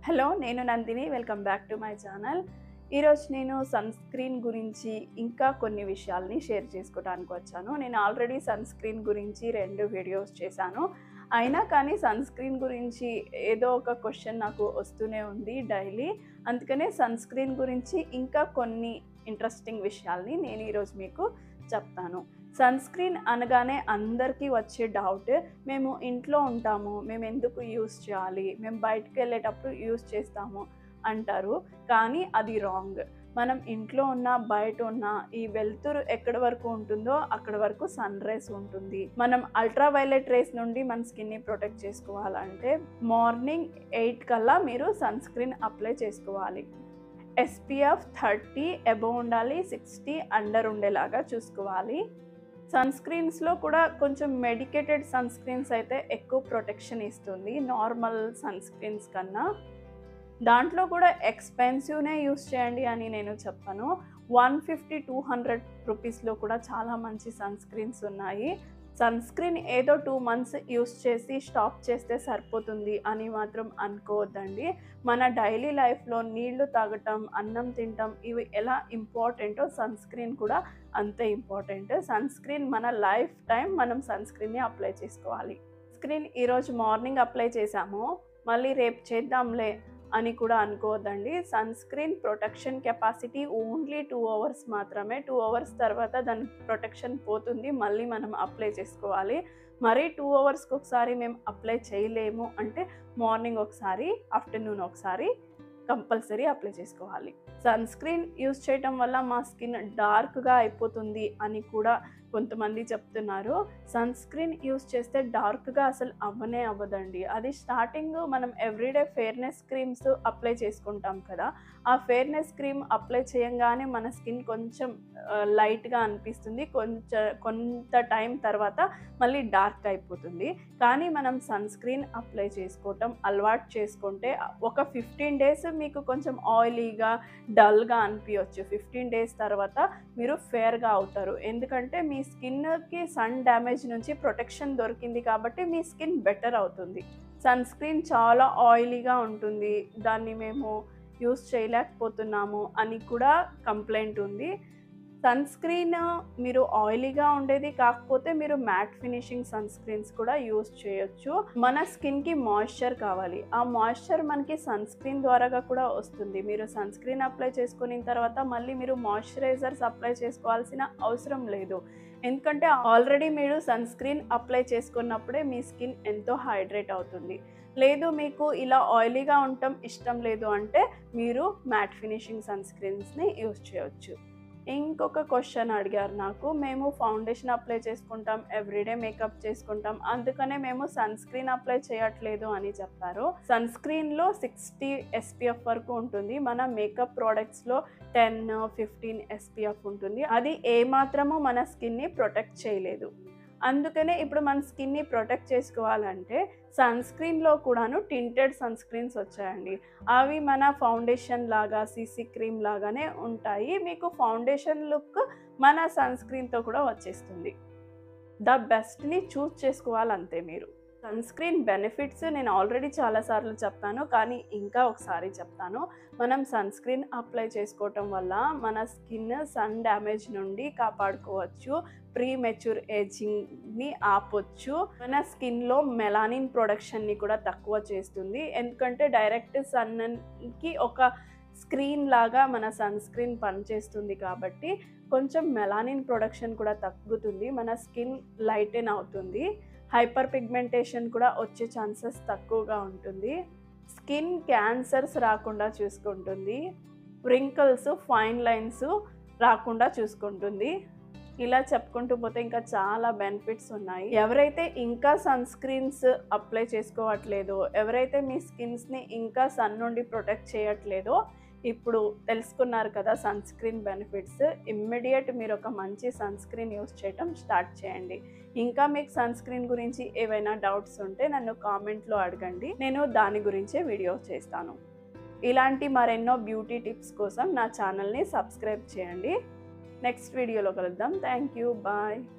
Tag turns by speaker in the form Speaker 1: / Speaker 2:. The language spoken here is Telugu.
Speaker 1: హలో నేను Nandini welcome back to my channel ఈరోజు నేను సన్ స్క్రీన్ గురించి ఇంకా కొన్ని విషయాల్ని షేర్ చేసుకోవడానికి వచ్చాను నేను ఆల్రెడీ సన్ స్క్రీన్ గురించి రెండు వీడియోస్ చేశాను అయినా కానీ సన్ స్క్రీన్ గురించి ఏదో ఒక క్వశ్చన్ నాకు వస్తూనే ఉంది డైలీ అందుకనే సన్ స్క్రీన్ గురించి ఇంకా కొన్ని ఇంట్రెస్టింగ్ విషయాల్ని నేను ఈరోజు మీకు చెప్తాను సన్ స్క్రీన్ అనగానే అందరికీ వచ్చే డౌట్ మేము ఇంట్లో ఉంటాము మేము ఎందుకు యూస్ చేయాలి మేము బయటకు వెళ్ళేటప్పుడు యూస్ చేస్తాము అంటారు కానీ అది రాంగ్ మనం ఇంట్లో ఉన్న బయట ఉన్న ఈ వెలుతురు ఎక్కడి వరకు ఉంటుందో అక్కడ వరకు సన్ రేస్ ఉంటుంది మనం అల్ట్రా వైలెట్ రేస్ నుండి మన స్కిన్ని ప్రొటెక్ట్ చేసుకోవాలంటే మార్నింగ్ ఎయిట్ కల్లా మీరు సన్ స్క్రీన్ అప్లై చేసుకోవాలి ఎస్పీఎఫ్ థర్టీ అబవ్ ఉండాలి సిక్స్టీ అండర్ ఉండేలాగా చూసుకోవాలి సన్ స్క్రీన్స్లో కూడా కొంచెం మెడికేటెడ్ సన్ స్క్రీన్స్ అయితే ఎక్కువ ప్రొటెక్షన్ ఇస్తుంది నార్మల్ సన్ స్క్రీన్స్ కన్నా దాంట్లో కూడా ఎక్స్పెన్సివ్నే యూస్ చేయండి అని నేను చెప్పను వన్ ఫిఫ్టీ టూ హండ్రెడ్ రూపీస్లో కూడా చాలా మంచి సన్ స్క్రీన్స్ ఉన్నాయి సన్ స్క్రీన్ ఏదో టూ మంత్స్ యూస్ చేసి స్టాప్ చేస్తే సరిపోతుంది అని మాత్రం అనుకోవద్దండి మన డైలీ లైఫ్లో నీళ్లు తాగటం అన్నం తినటం ఇవి ఎలా ఇంపార్టెంటో సన్ స్క్రీన్ కూడా అంతే ఇంపార్టెంట్ సన్ స్క్రీన్ మన లైఫ్ టైం మనం సన్ స్క్రీన్ని అప్లై చేసుకోవాలి స్క్రీన్ ఈరోజు మార్నింగ్ అప్లై చేసాము మళ్ళీ రేపు చేద్దాంలే అని కూడా అనుకోవద్దండి sunscreen protection capacity only two hours మాత్రమే టూ అవర్స్ తర్వాత దాని ప్రొటెక్షన్ పోతుంది మళ్ళీ మనం అప్లై చేసుకోవాలి మరీ టూ అవర్స్కి ఒకసారి మేము అప్లై చేయలేము అంటే మార్నింగ్ ఒకసారి ఆఫ్టర్నూన్ ఒకసారి కంపల్సరీ అప్లై చేసుకోవాలి సన్ స్క్రీన్ యూస్ చేయటం వల్ల మా స్కిన్ డార్క్గా అయిపోతుంది అని కూడా కొంతమంది చెప్తున్నారు సన్ స్క్రీన్ యూస్ చేస్తే డార్క్గా అసలు అవ్వనే అవ్వదండి అది స్టార్టింగ్ మనం ఎవ్రీడే ఫేర్నెస్ క్రీమ్స్ అప్లై చేసుకుంటాం కదా ఆ ఫేర్నెస్ క్రీమ్ అప్లై చేయంగానే మన స్కిన్ కొంచెం లైట్గా అనిపిస్తుంది కొంచెం కొంత టైం తర్వాత మళ్ళీ డార్క్ అయిపోతుంది కానీ మనం సన్ స్క్రీన్ అప్లై చేసుకోవటం అలవాటు చేసుకుంటే ఒక ఫిఫ్టీన్ డేస్ మీకు కొంచెం ఆయిలీగా డల్గా అనిపించవచ్చు ఫిఫ్టీన్ డేస్ తర్వాత మీరు ఫేర్గా అవుతారు ఎందుకంటే మీ స్కిన్కి సన్ డ్యామేజ్ నుంచి ప్రొటెక్షన్ దొరికింది కాబట్టి మీ స్కిన్ బెటర్ అవుతుంది సన్ స్క్రీన్ చాలా ఆయిలీగా ఉంటుంది దాన్ని మేము యూస్ చేయలేకపోతున్నాము అని కూడా కంప్లైంట్ ఉంది సన్ స్క్రీన్ మీరు ఆయిలీగా ఉండేది కాకపోతే మీరు మ్యాట్ ఫినిషింగ్ సన్ స్క్రీన్స్ కూడా యూస్ చేయొచ్చు మన స్కిన్కి మాయిశ్చర్ కావాలి ఆ మాయిశ్చర్ మనకి సన్ స్క్రీన్ ద్వారాగా కూడా వస్తుంది మీరు సన్ స్క్రీన్ అప్లై చేసుకున్న తర్వాత మళ్ళీ మీరు మాయిశ్చరైజర్స్ అప్లై చేసుకోవాల్సిన అవసరం లేదు ఎందుకంటే ఆల్రెడీ మీరు సన్ స్క్రీన్ అప్లై చేసుకున్నప్పుడే మీ స్కిన్ ఎంతో హైడ్రేట్ అవుతుంది లేదు మీకు ఇలా ఆయిలీగా ఉండటం ఇష్టం లేదు అంటే మీరు మ్యాట్ ఫినిషింగ్ సన్ స్క్రీన్స్ని యూస్ చేయొచ్చు ఇంకొక క్వశ్చన్ అడిగారు నాకు మేము ఫౌండేషన్ అప్లై చేసుకుంటాం ఎవ్రీడే మేకప్ చేసుకుంటాం అందుకనే మేము సన్ స్క్రీన్ అప్లై చేయట్లేదు అని చెప్పారు సన్ స్క్రీన్లో సిక్స్టీ ఎస్పీఎఫ్ వరకు ఉంటుంది మన మేకప్ ప్రోడక్ట్స్లో టెన్ ఫిఫ్టీన్ ఎస్పీఎఫ్ ఉంటుంది అది ఏమాత్రము మన స్కిన్ని ప్రొటెక్ట్ చేయలేదు అందుకనే ఇప్పుడు మన స్కిన్ని ప్రొటెక్ట్ చేసుకోవాలంటే సన్ స్క్రీన్లో కూడాను టింటెడ్ సన్ స్క్రీన్స్ వచ్చాయండి అవి మన ఫౌండేషన్ లాగా సీసీ క్రీమ్ లాగానే ఉంటాయి మీకు ఫౌండేషన్ లుక్ మన సన్ స్క్రీన్తో కూడా వచ్చేస్తుంది ద బెస్ట్ని చూస్ చేసుకోవాలంతే మీరు సన్ స్క్రీన్ బెనిఫిట్స్ నేను ఆల్రెడీ చాలాసార్లు చెప్తాను కానీ ఇంకా ఒకసారి చెప్తాను మనం సన్ స్క్రీన్ అప్లై చేసుకోవటం వల్ల మన స్కిన్ సన్ డ్యామేజ్ నుండి కాపాడుకోవచ్చు ప్రీ మెచ్యూర్ ఏజింగ్ని ఆపొచ్చు మన స్కిన్లో మెలానిన్ ప్రొడక్షన్ని కూడా తక్కువ చేస్తుంది ఎందుకంటే డైరెక్ట్ సన్కి ఒక స్క్రీన్ లాగా మన సన్ స్క్రీన్ పనిచేస్తుంది కాబట్టి కొంచెం మెలానిన్ ప్రొడక్షన్ కూడా తగ్గుతుంది మన స్కిన్ లైటెన్ అవుతుంది హైపర్ పిగ్మెంటేషన్ కూడా వచ్చే ఛాన్సెస్ తక్కువగా ఉంటుంది స్కిన్ క్యాన్సర్స్ రాకుండా చూసుకుంటుంది రింకల్స్ ఫైన్ లైన్స్ రాకుండా చూసుకుంటుంది ఇలా చెప్పుకుంటూ పోతే ఇంకా చాలా బెనిఫిట్స్ ఉన్నాయి ఎవరైతే ఇంకా సన్ స్క్రీన్స్ అప్లై చేసుకోవట్లేదో ఎవరైతే మీ స్కిన్స్ని ఇంకా సన్ నుండి ప్రొటెక్ట్ చేయట్లేదో ఇప్పుడు తెలుసుకున్నారు కదా సన్ స్క్రీన్ బెనిఫిట్స్ ఇమ్మీడియట్ మీరు ఒక మంచి సన్ స్క్రీన్ యూస్ చేయటం స్టార్ట్ చేయండి ఇంకా మీకు సన్ స్క్రీన్ గురించి ఏవైనా డౌట్స్ ఉంటే నన్ను కామెంట్లో అడగండి నేను దాని గురించే వీడియో చేస్తాను ఇలాంటి మరెన్నో బ్యూటీ టిప్స్ కోసం నా ఛానల్ని సబ్స్క్రైబ్ చేయండి నెక్స్ట్ వీడియోలో కలుద్దాం థ్యాంక్ యూ బాయ్